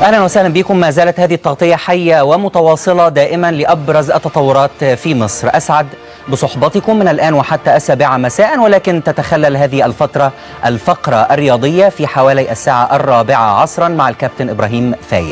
اهلا وسهلا بكم ما زالت هذه التغطيه حيه ومتواصله دائما لابرز التطورات في مصر اسعد بصحبتكم من الان وحتى السابعه مساء ولكن تتخلل هذه الفتره الفقره الرياضيه في حوالي الساعه الرابعه عصرا مع الكابتن ابراهيم فايق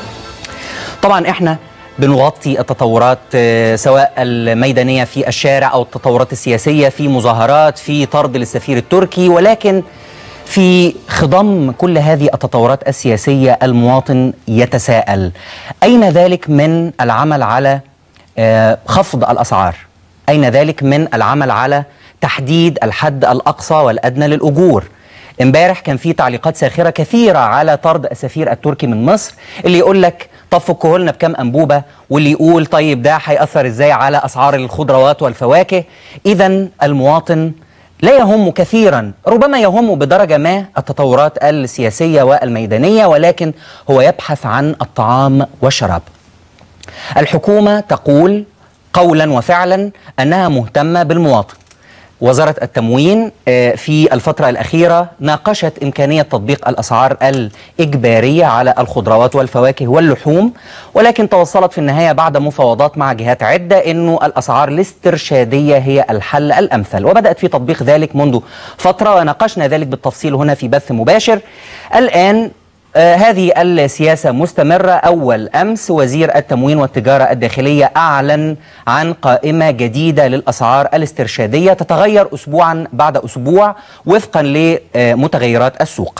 طبعا احنا بنغطي التطورات آه، سواء الميدانيه في الشارع او التطورات السياسيه في مظاهرات في طرد للسفير التركي ولكن في خضم كل هذه التطورات السياسيه المواطن يتساءل اين ذلك من العمل على آه، خفض الاسعار؟ اين ذلك من العمل على تحديد الحد الاقصى والادنى للاجور؟ امبارح كان في تعليقات ساخره كثيره على طرد السفير التركي من مصر اللي يقول لك طب فكه لنا بكام انبوبه واللي يقول طيب ده هياثر ازاي على اسعار الخضروات والفواكه اذا المواطن لا يهم كثيرا ربما يهم بدرجه ما التطورات السياسيه والميدانيه ولكن هو يبحث عن الطعام والشراب الحكومه تقول قولا وفعلا انها مهتمه بالمواطن وزارة التموين آه، في الفترة الأخيرة ناقشت إمكانية تطبيق الأسعار الإجبارية على الخضروات والفواكه واللحوم ولكن توصلت في النهاية بعد مفاوضات مع جهات عدة أنه الأسعار الاسترشادية هي الحل الأمثل وبدأت في تطبيق ذلك منذ فترة وناقشنا ذلك بالتفصيل هنا في بث مباشر الآن آه هذه السياسة مستمرة أول أمس وزير التموين والتجارة الداخلية أعلن عن قائمة جديدة للأسعار الاسترشادية تتغير أسبوعا بعد أسبوع وفقا لمتغيرات السوق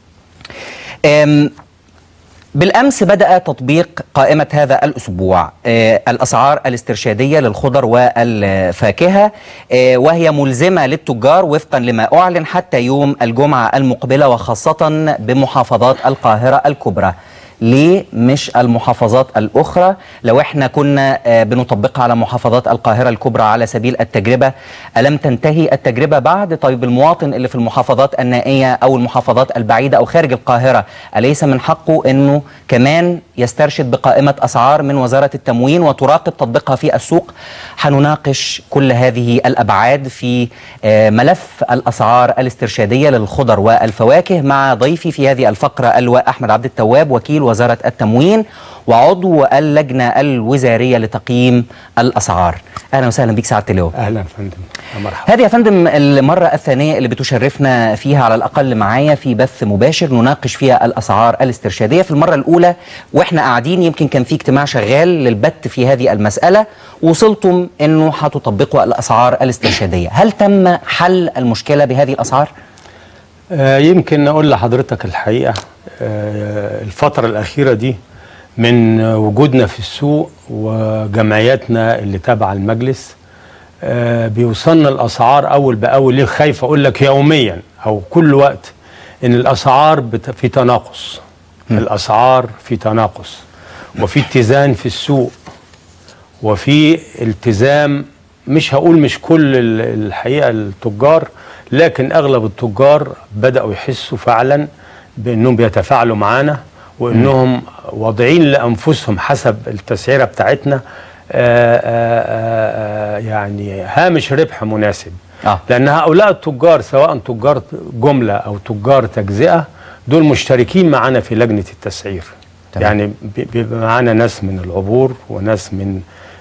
آم، بالأمس بدأ تطبيق قائمة هذا الأسبوع آه، الأسعار الاسترشادية للخضر والفاكهة آه، وهي ملزمة للتجار وفقا لما أعلن حتى يوم الجمعة المقبلة وخاصة بمحافظات القاهرة الكبرى ليه مش المحافظات الأخرى لو احنا كنا آه، بنطبقها على محافظات القاهرة الكبرى على سبيل التجربة ألم تنتهي التجربة بعد طيب المواطن اللي في المحافظات النائية أو المحافظات البعيدة أو خارج القاهرة أليس من حقه أنه كمان يسترشد بقائمة أسعار من وزارة التموين وتراقب تطبيقها في السوق هنناقش كل هذه الأبعاد في آه، ملف الأسعار الاسترشادية للخضر والفواكه مع ضيفي في هذه الفقرة اللواء أحمد عبد التواب وكيل وزارة التموين وعضو اللجنة الوزارية لتقييم الأسعار أهلا وسهلا بك سعادة اللواء اهلا يا فندم يا مرحبا هذه يا فندم المرة الثانية اللي بتشرفنا فيها على الأقل معايا في بث مباشر نناقش فيها الأسعار الاسترشادية في المرة الأولى وإحنا قاعدين يمكن كان في اجتماع شغال للبت في هذه المسألة وصلتم إنه هتطبقوا الأسعار الاسترشادية هل تم حل المشكلة بهذه الأسعار؟ آه يمكن اقول لحضرتك الحقيقه آه الفتره الاخيره دي من آه، وجودنا في السوق وجمعياتنا اللي تابعه المجلس آه بيوصلنا الاسعار اول باول ليه خايف اقول لك يوميا او كل وقت ان الاسعار بت- في تناقص الاسعار في تناقص وفي اتزان في السوق وفي التزام مش هقول مش كل ال- الحقيقه التجار لكن اغلب التجار بداوا يحسوا فعلا بانهم بيتفاعلوا معانا وانهم واضعين لانفسهم حسب التسعيره بتاعتنا آآ آآ يعني هامش ربح مناسب آه. لان هؤلاء التجار سواء تجار جمله او تجار تجزئه دول مشتركين معانا في لجنه التسعير تمام. يعني بي- بيبقى معانا ناس من العبور وناس من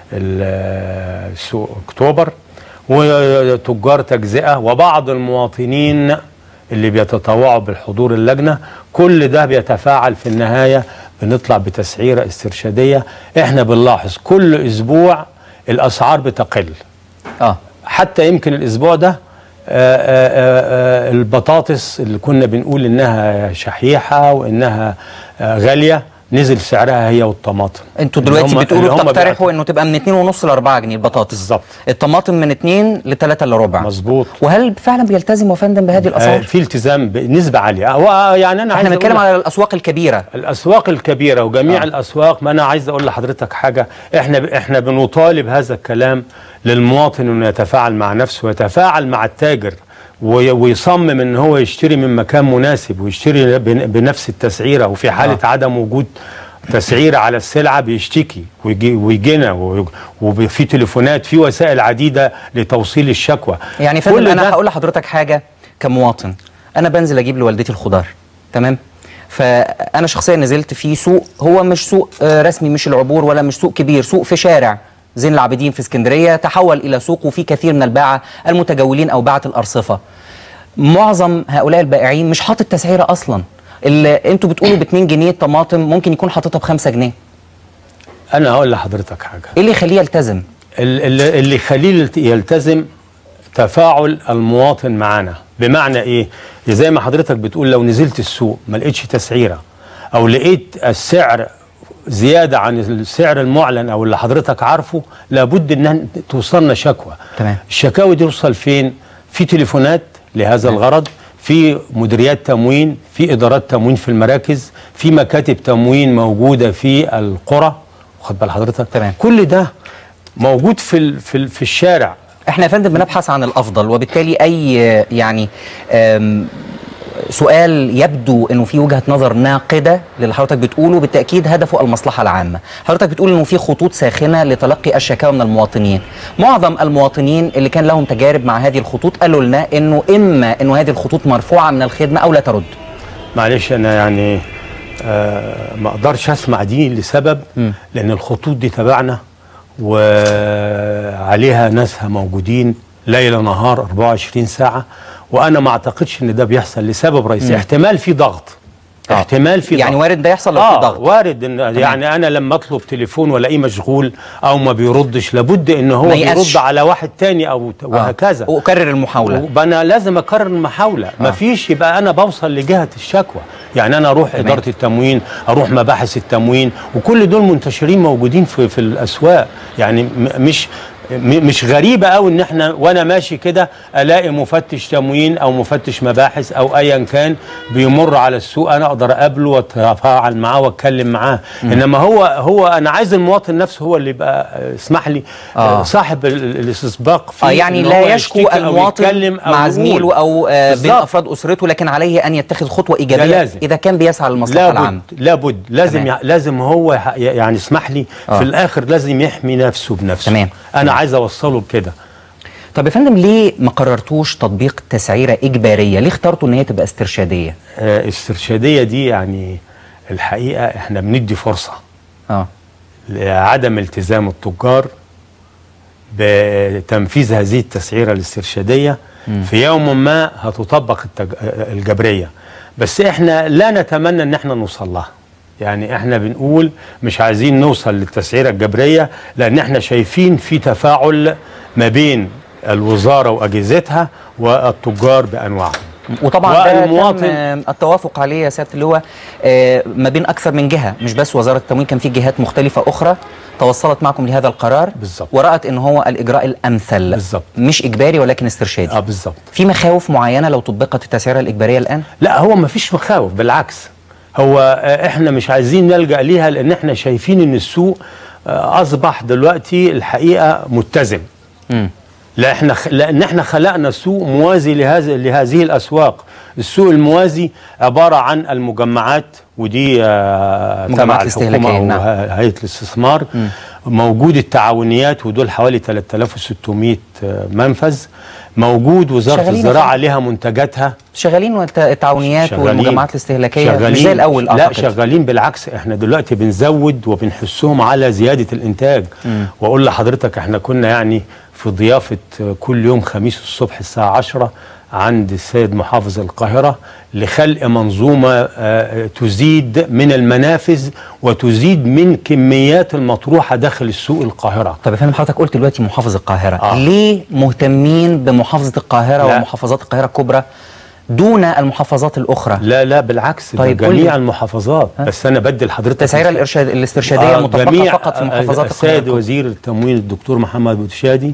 ال- سوق اكتوبر وتجار تجزئه وبعض المواطنين اللي بيتطوعوا بالحضور اللجنه كل ده بيتفاعل في النهايه بنطلع بتسعيره استرشاديه احنا بنلاحظ كل اسبوع الاسعار بتقل آه حتى يمكن الاسبوع ده آه، آه، آه، آه، البطاطس اللي كنا بنقول انها شحيحه وانها آه، غاليه نزل سعرها هي والطماطم انتوا اللي دلوقتي هم- بتقولوا اللي هم بتقترحوا بيعت- انه تبقى من 2.5 ل 4 جنيه البطاطس بالظبط. الطماطم من 2 ل 3 الا ربع مظبوط وهل فعلا بيلتزموا يا فندم بهذه آه، الاسعار؟ في التزام بنسبه عاليه هو يعني انا عايز احنا بنتكلم أقول على الاسواق الكبيره الاسواق الكبيره وجميع آه. آه. الاسواق ما انا عايز اقول لحضرتك حاجه احنا احنا بنطالب هذا الكلام للمواطن انه يتفاعل مع نفسه ويتفاعل مع التاجر وي- ويصمم ان هو يشتري من مكان مناسب ويشتري بن- بنفس التسعيره وفي حاله آه. آه. عدم وجود تسعيره على السلعه بيشتكي ويجي ويجينا وي- وفي تليفونات في وسائل عديده لتوصيل الشكوى يعني كل فندم انا ده- هقول لحضرتك حاجه كمواطن انا بنزل اجيب لوالدتي الخضار تمام فانا شخصيا نزلت في سوق هو مش سوق آه، رسمي مش العبور ولا مش سوق كبير سوق في شارع زين العابدين في اسكندريه تحول الى سوق وفي كثير من الباعه المتجولين او باعه الارصفه معظم هؤلاء البائعين مش حاطط تسعيره اصلا اللي انتوا بتقولوا ب 2 جنيه طماطم ممكن يكون حاططها ب 5 جنيه انا هقول لحضرتك حاجه ايه اللي يخليه يلتزم ال- ال- اللي يخليه يلت- يلتزم تفاعل المواطن معانا بمعنى ايه زي ما حضرتك بتقول لو نزلت السوق ما لقيتش تسعيره او لقيت السعر زياده عن السعر المعلن او اللي حضرتك عارفه لابد ان توصلنا شكوى تمام. الشكاوي دي توصل فين في تليفونات لهذا الغرض في مديريات تموين في ادارات تموين في المراكز في مكاتب تموين موجوده في القرى واخد بال حضرتك تمام. كل ده موجود في ال في, ال في الشارع احنا يا فندم بنبحث عن الافضل وبالتالي اي يعني آم، سؤال يبدو انه في وجهه نظر ناقده للي حضرتك بتقوله بالتاكيد هدفه المصلحه العامه حضرتك بتقول انه في خطوط ساخنه لتلقي الشكاوى من المواطنين معظم المواطنين اللي كان لهم تجارب مع هذه الخطوط قالوا لنا انه اما انه هذه الخطوط مرفوعه من الخدمه او لا ترد معلش انا يعني آه ما اقدرش اسمع دي لسبب لان الخطوط دي تبعنا وعليها ناسها موجودين ليل نهار 24 ساعه وانا ما اعتقدش ان ده بيحصل لسبب رئيسي احتمال في ضغط آه. احتمال في يعني ضغط. وارد ده يحصل لو في اه ضغط وارد ان يعني انا لما اطلب تليفون والاقيه مشغول او ما بيردش لابد ان هو ما يقاسش. بيرد على واحد تاني او ت- وهكذا واكرر المحاوله انا لازم اكرر المحاوله آه. مفيش يبقى انا بوصل لجهه الشكوى يعني انا اروح تمام. اداره التموين اروح مباحث التموين وكل دول منتشرين موجودين في في الاسواق يعني م- مش م- مش غريبه قوي ان احنا وانا ماشي كده الاقي مفتش تموين او مفتش مباحث او ايا كان بيمر على السوق انا اقدر اقابله واتفاعل معاه واتكلم معاه انما هو هو انا عايز المواطن نفسه هو اللي يبقى آه، اسمح لي آه. آه. صاحب ال- ال- الاستسباق في اه يعني إن لا هو يشكو يشتكي أو المواطن يتكلم أو مع يقول. زميله او آه بين بالظبط. افراد اسرته لكن عليه ان يتخذ خطوه ايجابيه لازم. اذا كان بيسعى للمصلحه العامه لابد لابد لازم تمام. يع- لازم هو يح- يعني اسمح لي آه. في الاخر لازم يحمي نفسه بنفسه تمام. انا عايز اوصله بكده طب يا فندم ليه ما قررتوش تطبيق تسعيره اجباريه؟ ليه اخترتوا ان هي تبقى استرشاديه؟ آه، الاسترشاديه دي يعني الحقيقه احنا بندي فرصه اه لعدم التزام التجار بتنفيذ هذه التسعيره الاسترشاديه في يوم ما هتطبق التج... الجبريه بس احنا لا نتمنى ان احنا نوصل لها يعني احنا بنقول مش عايزين نوصل للتسعيره الجبريه لان احنا شايفين في تفاعل ما بين الوزاره واجهزتها والتجار بانواعهم وطبعا ده والمواطن- تم آه، التوافق عليه يا سياده اللواء آه، ما بين اكثر من جهه مش بس وزاره التموين كان في جهات مختلفه اخرى توصلت معكم لهذا القرار بالظبط. ورأت ان هو الاجراء الامثل بالظبط. مش اجباري ولكن استرشادي اه بالظبط في مخاوف معينه لو طبقت التسعيره الاجباريه الان؟ لا هو ما فيش مخاوف بالعكس هو آه، احنا مش عايزين نلجأ ليها لان احنا شايفين ان السوق آه، اصبح دلوقتي الحقيقه متزن مم. لا احنا خ... لان احنا خلقنا سوق موازي لهذا لهذه الاسواق السوق الموازي عباره عن المجمعات ودي آه، مجمعات تبع الاستهلاكية، الحكومه نعم. وهيئه الاستثمار موجود التعاونيات ودول حوالي 3600 آه، منفذ موجود وزاره شغالين يا الزراعه فندم. لها منتجاتها شغالين والت- التعاونيات شغالين- والمجمعات الاستهلاكيه مش شغالين زي الاول لا اعتقد شغالين بالعكس احنا دلوقتي بنزود وبنحسهم على زياده الانتاج واقول لحضرتك احنا كنا يعني في ضيافه كل يوم خميس الصبح الساعه 10 عند السيد محافظ القاهره لخلق منظومه آه، تزيد من المنافذ وتزيد من كميات المطروحه داخل السوق القاهره طب يا فندم حضرتك قلت دلوقتي محافظ القاهره آه. ليه مهتمين بمحافظه القاهره لا. ومحافظات القاهره الكبرى دون المحافظات الاخرى لا لا بالعكس طيب، ده قول لي. جميع المحافظات بس انا بدي لحضرتك التسعيره مثال. الارشاد الاسترشاديه آه، مطبقه جميع فقط في محافظات السيد القاهره وزير التموين الدكتور محمد بوتشادي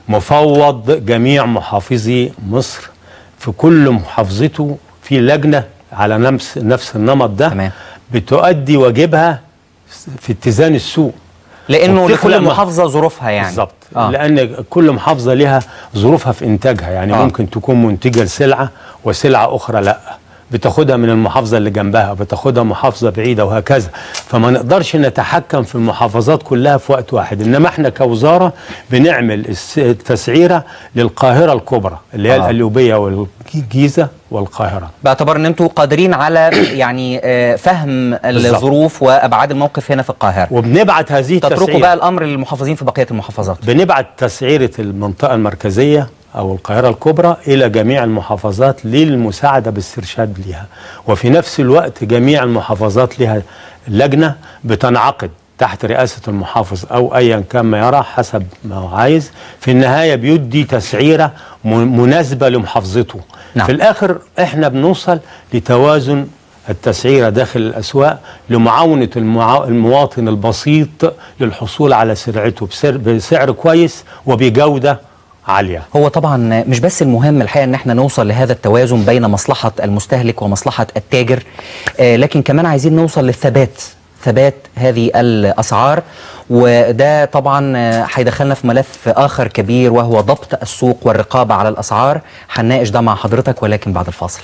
مفوض جميع محافظي مصر في كل محافظته في لجنه على نفس نفس النمط ده تمام. بتؤدي واجبها في اتزان السوق لانه وبتخلق لكل مح- محافظه ظروفها يعني بالظبط آه. لان كل محافظه لها ظروفها في انتاجها يعني آه. آه. ممكن تكون منتجه لسلعه وسلعه اخرى لا بتاخدها من المحافظة اللي جنبها بتاخدها محافظة بعيدة وهكذا فما نقدرش نتحكم في المحافظات كلها في وقت واحد إنما احنا كوزارة بنعمل الس- التسعيرة للقاهرة الكبرى اللي هي آه. آه. القليوبية والجيزة والقاهرة باعتبار ان انتم قادرين على يعني آه، فهم الظروف وابعاد الموقف هنا في القاهره وبنبعت هذه تتركوا التسعيرة بقى الامر للمحافظين في بقيه المحافظات بنبعت تسعيرة المنطقة المركزية أو القاهرة الكبرى إلى جميع المحافظات للمساعدة باسترشاد لها وفي نفس الوقت جميع المحافظات لها لجنة بتنعقد تحت رئاسة المحافظ أو أيا كان ما يرى حسب ما هو عايز في النهاية بيدي تسعيرة م- مناسبة لمحافظته نعم. في الآخر إحنا بنوصل لتوازن التسعيرة داخل الأسواق لمعاونة المعا... المواطن البسيط للحصول على سلعته بسعر, بسعر كويس وبجودة عالية هو طبعا مش بس المهم الحقيقه ان احنا نوصل لهذا التوازن بين مصلحه المستهلك ومصلحه التاجر آه، لكن كمان عايزين نوصل للثبات ثبات هذه الاسعار وده طبعا آه، هيدخلنا في ملف اخر كبير وهو ضبط السوق والرقابه على الاسعار هنناقش ده مع حضرتك ولكن بعد الفاصل